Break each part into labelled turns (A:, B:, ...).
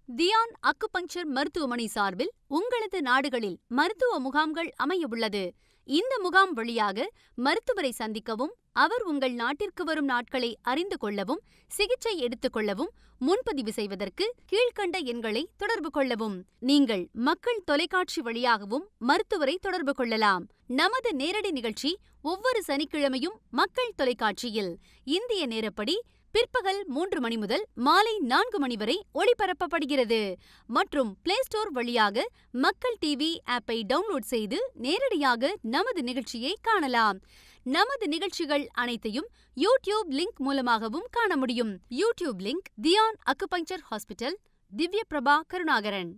A: Dhyan acupuncture மருத்துவமனை சார்பில் உங்களது நாடுகளில் மருத்துவ முகாம்கள் அமையவுள்ளது. இந்த முகாம் வழியாக மருத்துவரை சந்திக்கவும், அவர் உங்கள் நாட்டிற்கு வரும் நாட்களை அறிந்து கொள்ளவும், சிகிச்சை எடுத்துக் கொள்ளவும், முன்பதிவு செய்வதற்கு கீழ்க்கண்ட எண்களை தொடர்பு கொள்ளவும். நீங்கள் மக்கள் தொலைக்காட்சி வழியாகவும் மருத்துவரை தொடர்பு கொள்ளலாம். நமது நேரடி நிகழ்ச்சி ஒவ்வொரு சனிக்கிழமையும் மக்கள் தொலைக்காட்சியில் இந்திய நேரப்படி பிற்பகல் மூன்று மணி முதல் மாலை நான்கு மணி வரை ஒளிபரப்பப்படுகிறது மற்றும் பிளே ஸ்டோர் வழியாக மக்கள் டிவி ஆப்பை டவுன்லோட் செய்து நேரடியாக நமது நிகழ்ச்சியை காணலாம். நமது நிகழ்ச்சிகள் அனைத்தையும் யூடியூப் லிங்க் மூலமாகவும் காண முடியும். YouTube link Dhyan acupuncture hospital, Divya Prabha Karunakaran.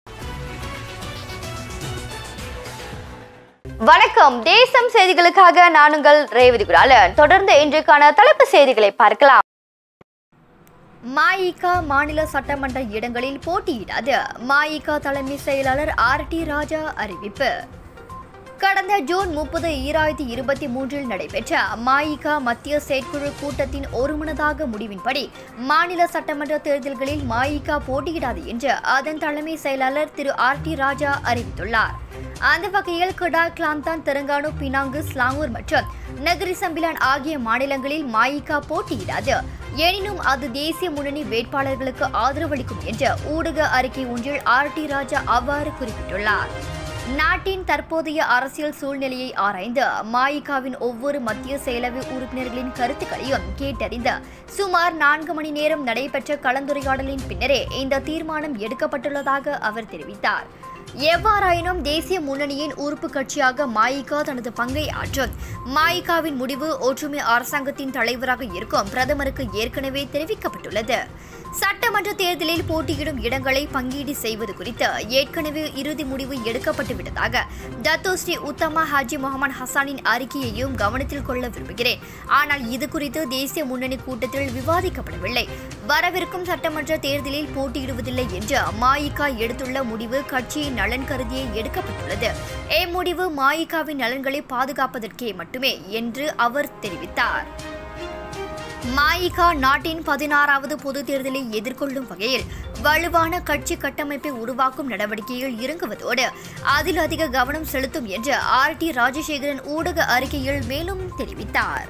B: வணக்கம் தேசம் செய்திகளுக்காக நான் உங்கள் ரேவதி குராலன் தொடர்ந்து இன்றைக்கான தலைப்பு செய்திகளை பார்க்கலாம் மாயிகா மாநில சட்டமன்ற இடங்களில் போட்டியிடாது மாயிகா தலைமை செயலாளர் ஆர் டி ராஜா அறிவிப்பு கடந்த ஜூன் முப்பது ஈராயிரத்தி இருபத்தி மூன்றில் நடைபெற்ற மாயிகா மத்திய செயற்குழு கூட்டத்தின் ஒருமனதாக முடிவின்படி மாநில சட்டமன்ற தேர்தல்களில் மாயிகா போட்டியிடாது என்று அதன் தலைமை செயலாளர் திரு ஆர் டி ராஜா அறிவித்துள்ளார் அந்த வகையில் கிடா கிளாந்தான் தெலுங்கானு பினாங்கு ஸ்லாங்கூர் மற்றும் நகரி சம்பிலான் ஆகிய மாநிலங்களில் மாயிகா போட்டியிடாது எனினும் அது தேசிய முன்னணி வேட்பாளர்களுக்கு ஆதரவளிக்கும் என்ற ஊடக அறிக்கை ஒன்றில் ஆர் டி ராஜா அவ்வாறு குறிப்பிட்டுள்ளார் நாட்டின் தற்போதைய அரசியல் சூழ்நிலையை ஆராய்ந்து மாயிகாவின் ஒவ்வொரு மத்திய செயலவை உறுப்பினர்களின் கருத்துக்களையும் கேட்டறிந்து சுமார் நான்கு மணி நேரம் நடைபெற்ற கலந்துரையாடலின் பின்னரே இந்த தீர்மானம் எடுக்கப்பட்டுள்ளதாக அவர் தெரிவித்தார் எவ்வாறாயினும் தேசிய முன்னணியின் உறுப்பு கட்சியாக மாயிகா தனது பங்கை ஆற்றும் மாயிகாவின் முடிவு ஒற்றுமை அரசாங்கத்தின் தலைவராக இருக்கும் பிரதமருக்கு ஏற்கனவே தெரிவிக்கப்பட்டுள்ளது சட்டமன்ற தேர்தலில் போட்டியிடும் இடங்களை பங்கீடு செய்வது குறித்து ஏற்கனவே இறுதி முடிவு எடுக்கப்பட்டு விட்டதாக தத்தோ ஸ்ரீ உத்தமா ஹாஜி முகமது ஹசானின் அறிக்கையையும் கவனத்தில் கொள்ள விரும்புகிறேன் ஆனால் இது குறித்து தேசிய முன்னணி கூட்டத்தில் விவாதிக்கப்படவில்லை வரவிருக்கும் சட்டமன்ற தேர்தலில் போட்டியிடுவதில்லை என்று மாயிகா எடுத்துள்ள முடிவு கட்சியின் நலன் கருதியே எடுக்கப்பட்டுள்ளது இம்முடிவு மாயிகாவின் நலன்களை பாதுகாப்பதற்கே மட்டுமே என்று அவர் தெரிவித்தார் மாயிகா நாட்டின் பதினாறாவது பொது தேர்தலை எதிர்கொள்ளும் வகையில் வலுவான கட்சி கட்டமைப்பை உருவாக்கும் நடவடிக்கையில் இறங்குவதோடு அதில் அதிக கவனம் செலுத்தும் என்று ஆர் டி ராஜசேகரன் ஊடக அறிக்கையில் மேலும் தெரிவித்தார்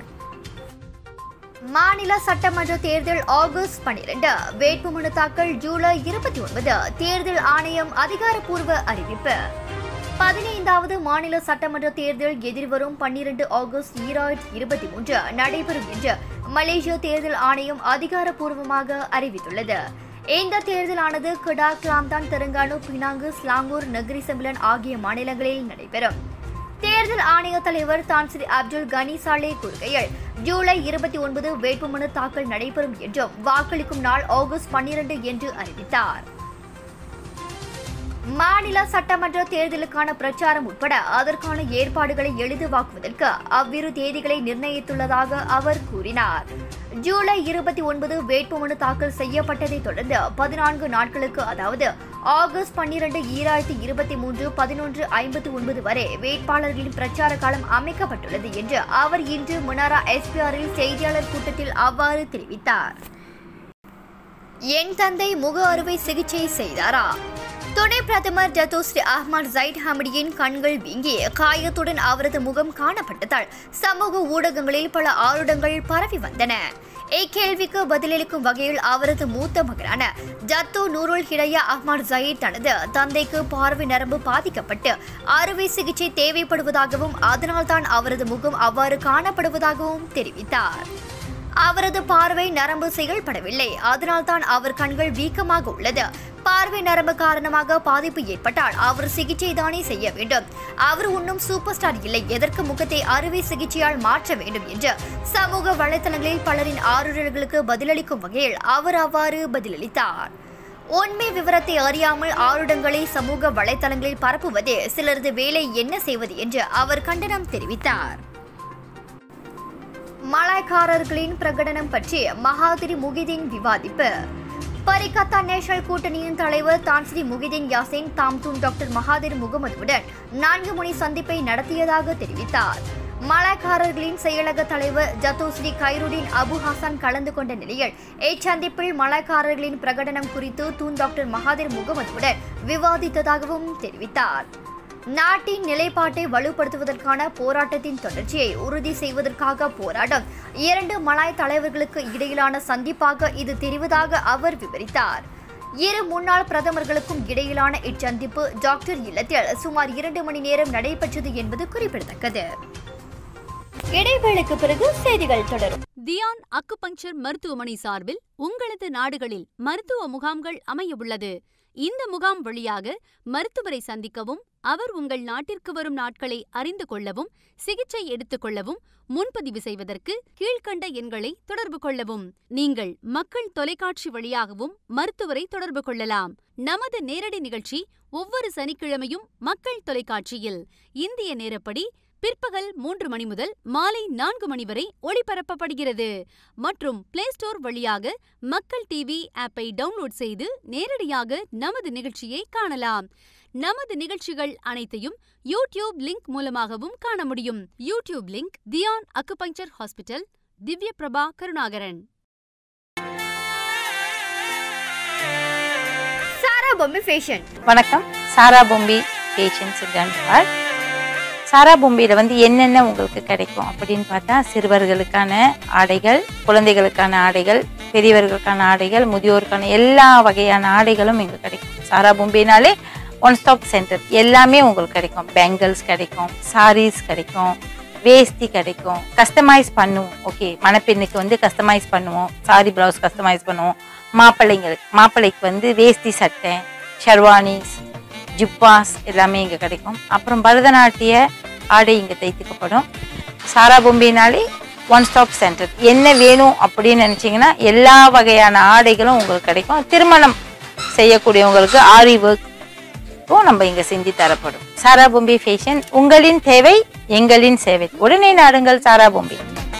B: மாநில சட்டமன்ற தேர்தல் ஆகஸ்ட் பனிரெண்டு வேட்புமனு தாக்கல் ஜூலை இருபத்தி ஒன்பது தேர்தல் ஆணையம் அதிகாரப்பூர்வ அறிவிப்பு பதினைந்தாவது மாநில சட்டமன்ற தேர்தல் எதிர்வரும் பன்னிரண்டு ஆகஸ்ட் ஈராயிரத்தி இருபத்தி மூன்று நடைபெறும் என்று மலேசிய தேர்தல் ஆணையம் அதிகாரப்பூர்வமாக அறிவித்துள்ளது இந்த தேர்தலானது Kedah Kelantan Terengganu Penang Selangor Negeri Sembilan ஆகிய மாநிலங்களில் நடைபெறும் தேர்தல் ஆணைய தலைவர் தான் ஸ்ரீ அப்துல் கனி சாலே கூறுகையில் ஜூலை இருபத்தி ஒன்பது வேட்புமனு தாக்கல் நடைபெறும் என்றும் வாக்களிக்கும் நாள் ஆகஸ்ட் பன்னிரண்டு என்று அறிவித்தார் மாநில சட்டமன்ற தேர்தலுக்கான பிரச்சாரம் உட்பட அதற்கான ஏற்பாடுகளை எளிதுவாக்குவதற்கு அவ்விரு தேதிகளை நிர்ணயித்துள்ளதாக அவர் கூறினார் ஜூலை இருபத்தி ஒன்பது வேட்புமனு தாக்கல் செய்யப்பட்டதை தொடர்ந்து பதினான்கு நாட்களுக்கு அதாவது ஆகஸ்ட் பன்னிரண்டு ஈராயிரத்தி இருபத்தி மூன்று பதினொன்று ஐம்பத்தி ஒன்பது வரை வேட்பாளர்களின் பிரச்சார காலம் அமைக்கப்பட்டுள்ளது என்று அவர் இன்று முனாரா எஸ்பிஆரில் செய்தியாளர் கூட்டத்தில் அவ்வாறு தெரிவித்தார் என் தந்தை முக அறுவை சிகிச்சை செய்தாரா துணை பிரதமர் டத்தோ ஸ்ரீ அஹ்மத் ஜைட் ஹமடியின் கண்கள் வீங்கி காயத்துடன் அவரது முகம் காணப்பட்டதால் சமூக ஊடகங்களில் பல ஆருடங்கள் பரவி வந்தன இக்கேள்விக்கு பதிலளிக்கும் வகையில் அவரது மூத்த மகனான ஜத்தோ நூருல் ஹிடையா அஹ்மத் ஜயீத் தனது தந்தைக்கு பார்வை நரம்பு பாதிக்கப்பட்டு அறுவை சிகிச்சை தேவைப்படுவதாகவும் அதனால்தான் அவரது முகம் அவ்வாறு காணப்படுவதாகவும் தெரிவித்தார் அவரது பார்வை நரம்பு செயல்படவில்லை அதனால்தான் அவர் கண்கள் வீக்கமாக உள்ளது பார்வை நரம்பு காரணமாக பாதிப்பு ஏற்பட்டால் அவர் சிகிச்சை தானே செய்ய வேண்டும் அவர் இன்னும் சூப்பர் ஸ்டார் இல்லை எதற்கு முகத்தை அறுவை சிகிச்சையால் மாற்ற வேண்டும் என்று சமூக வலைதளங்களில் பலரின் ஆறுதல்களுக்கு பதிலளிக்கும் வகையில் அவர் அவ்வாறு பதிலளித்தார் உண்மை விவரத்தை அறியாமல் ஆருடங்களை சமூக வலைதளங்களில் பரப்புவதே சிலரது வேலை என்ன செய்வது என்று அவர் கண்டனம் தெரிவித்தார் மலாய்க்காரர்களின் பிரகடனம் பற்றி மகாதிரி முகிதீன் விவாதிப்பு பரிகத்தா நேஷனல் கூட்டணியின் தலைவர் தான்ஸ்ரீ முகிதீன் யாசின் தாம்தூன் டாக்டர் மகாதிர் முகமதுவுடன் நான்கு மணி சந்திப்பை நடத்தியதாக தெரிவித்தார் மலாய்க்காரர்களின் செயலக தலைவர் ஜத்தோஸ்ரீ கைருடின் அபு ஹாசான் கலந்து கொண்ட நிலையில் இச்சந்திப்பில் மலாய்க்காரர்களின் பிரகடனம் குறித்து தூன் டாக்டர் மகாதிர் முகமதுடன் விவாதித்ததாகவும் தெரிவித்தார் நாட்டின் நிலைப்பாட்டை வலுப்படுத்துவதற்கான போராட்டத்தின் தொடர்ச்சியை உறுதி செய்வதற்காக போராடும் இரண்டு மலாய் தலைவர்களுக்கு இடையிலான சந்திப்பாக இது தெரிவதாக அவர் விவரித்தார் இரு முன்னாள் பிரதமர்களுக்கும் இடையிலான இச்சந்திப்பு டாக்டர் இல்லத்தில் சுமார் இரண்டு மணி நேரம் நடைபெற்றது என்பது குறிப்பிடத்தக்கது இடைவேளைக்கு பிறகு செய்திகள் தொடரும்
A: தியான் அக்குபங்சர் மருத்துவமனை சார்பில் உங்களது நாடுகளில் மருத்துவ முகாம்கள் அமையவுள்ளது இந்த முகாம் வழியாக மருத்துவரை சந்திக்கவும் அவர் உங்கள் நாட்டிற்கு வரும் நாட்களை அறிந்து கொள்ளவும் சிகிச்சை எடுத்துக் கொள்ளவும் முன்பதிவு செய்வதற்கு கீழ்க்கண்ட எண்களை தொடர்பு கொள்ளவும் நீங்கள் மக்கள் தொலைக்காட்சி வழியாகவும் மருத்துவரை தொடர்பு கொள்ளலாம் நமது நேரடி நிகழ்ச்சி ஒவ்வொரு சனிக்கிழமையும் மக்கள் தொலைக்காட்சியில் இந்திய நேரப்படி பிற்பகல் மூன்று மணி முதல் மாலை நான்கு மணி வரை ஒளிபரப்பப்படுகிறது மற்றும் பிளே ஸ்டோர் வழியாக மக்கள் டிவி ஆப்பை டவுன்லோட் செய்து நேரடியாக நமது நிகழ்ச்சியை காணலாம் நமது நிகழ்ச்சிகள் அனைத்தையும் யூடியூப் லிங்க் மூலமாகவும் காண முடியும் YouTube link Dhyan acupuncture hospital Divya Prabha Karunakaran
B: சாரா பொம்மை ஃபேஷன்
C: வணக்கம் சாரா பொம்பி பேஷன்ஸ் கன்பால் சாரா பொம்பியில் வந்து என்னென்ன உங்களுக்கு கிடைக்கும் அப்படின்னு பார்த்தா சிறுவர்களுக்கான ஆடைகள் குழந்தைகளுக்கான ஆடைகள் பெரியவர்களுக்கான ஆடைகள் முதியோருக்கான எல்லா வகையான ஆடைகளும் இங்கே கிடைக்கும் சாரா பொம்பினாலே ஒன் ஸ்டாப் சென்டர் எல்லாமே உங்களுக்கு கிடைக்கும் பேங்கிள்ஸ் கிடைக்கும் சாரீஸ் கிடைக்கும் வேஷ்டி கிடைக்கும் கஸ்டமைஸ் பண்ணுவோம் ஓகே மணப்பெண்ணுக்கு வந்து கஸ்டமைஸ் பண்ணுவோம் சாரி ப்ளவுஸ் கஸ்டமைஸ் பண்ணுவோம் மாப்பிள்ளைங்களுக்கு மாப்பிள்ளைக்கு வந்து வேஷ்டி சட்டை ஷெர்வானிஸ் ஜிப்பாஸ் எல்லாமே இங்கே கிடைக்கும் அப்புறம் பரதநாட்டிய ஆடை இங்கே தைத்துக்கப்படும் சாரா பொம்பினாலே ஒன் ஸ்டாப் சென்டர் என்ன வேணும் அப்படின்னு நினச்சிங்கன்னா எல்லா வகையான ஆடைகளும் உங்களுக்கு கிடைக்கும் திருமணம் செய்யக்கூடியவங்களுக்கு ஆரி ஒர்க்கும் நம்ம இங்கே செஞ்சு தரப்படும் சாரா பொம்பி ஃபேஷன் உங்களின் தேவை எங்களின் சேவை உடனே நாடுங்கள் சாரா பொம்பி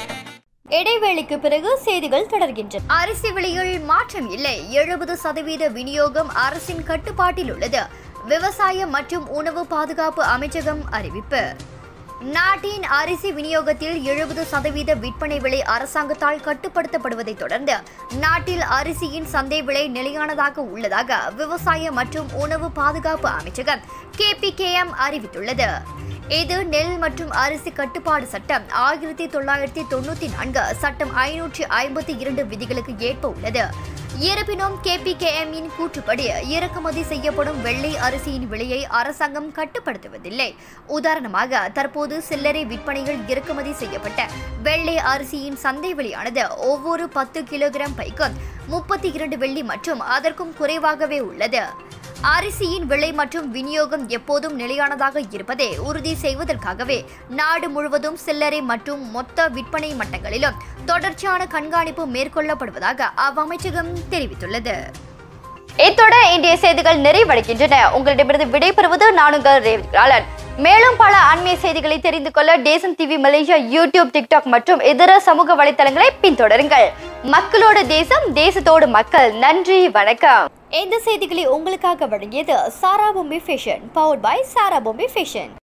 B: இடைவேளைக்கு பிறகு செய்திகள் தொடர்கின்றன அரிசி விலையில் மாற்றம் இல்லை எழுபது சதவீத விநியோகம் அரசின் கட்டுப்பாட்டில் உள்ளது விவசாய மற்றும் உணவு பாதுகாப்பு அமைச்சகம் அறிவிப்பு நாட்டின் அரிசி விநியோகத்தில் எழுபது சதவீத விற்பனை விலை அரசாங்கத்தால் கட்டுப்படுத்தப்படுவதை தொடர்ந்து நாட்டில் அரிசியின் சந்தை விலை நிலையானதாக உள்ளதாக விவசாய மற்றும் உணவு பாதுகாப்பு அமைச்சகம் கேபிகேஎம் அறிவித்துள்ளது இது நெல் மற்றும் அரிசி கட்டுப்பாடு சட்டம் ஆயிரத்தி தொள்ளாயிரத்தி தொண்ணூத்தி நான்கு சட்டம் ஐநூற்றி ஐம்பத்தி இரண்டு விதிகளுக்கு ஏற்ப உள்ளது இருப்பினும் கேபிகேஎம் இன் கூற்றுப்படி இறக்குமதி செய்யப்படும் வெள்ளை அரிசியின் விலையை அரசாங்கம் கட்டுப்படுத்துவதில்லை உதாரணமாக தற்போது சில்லறை விற்பனையில் இறக்குமதி செய்யப்பட்ட வெள்ளை அரிசியின் சந்தை விலையானது ஒவ்வொரு பத்து கிலோகிராம் பைக்கும் முப்பத்தி இரண்டு வெள்ளி மற்றும் அதற்கும் குறைவாகவே உள்ளது அரிசியின் விலை மற்றும் விநியோகம் எப்போதும் நிலையானதாக இருப்பதை உறுதி செய்வதற்காகவே நாடு முழுவதும் சில்லறை மற்றும் மொத்த விற்பனை மட்டங்களிலும் தொடர்ச்சியான கண்காணிப்பு மேற்கொள்ளப்படுவதாக அவ்வமைச்சகம் தெரிவித்துள்ளது இத்துடன் இன்றைய செய்திகள் நிறைவடைகின்றன உங்களிடமிருந்து விடைபெறுவது நான் உங்கள் ரேவதிகாலன் மேலும் பல ஆன்மீக செய்திகளை தெரிந்து கொள்ள தேசம் டிவி மலேசியா யூடியூப் டிக்டாக் மற்றும் இதர சமூக வலைத்தளங்களை பின்தொடருங்கள் மக்களோட தேசம் தேசத்தோடு மக்கள் நன்றி வணக்கம் இந்த செய்திகளை உங்களுக்காக வழங்கியது Sara Bombi fashion powered by Sara Bombi fashion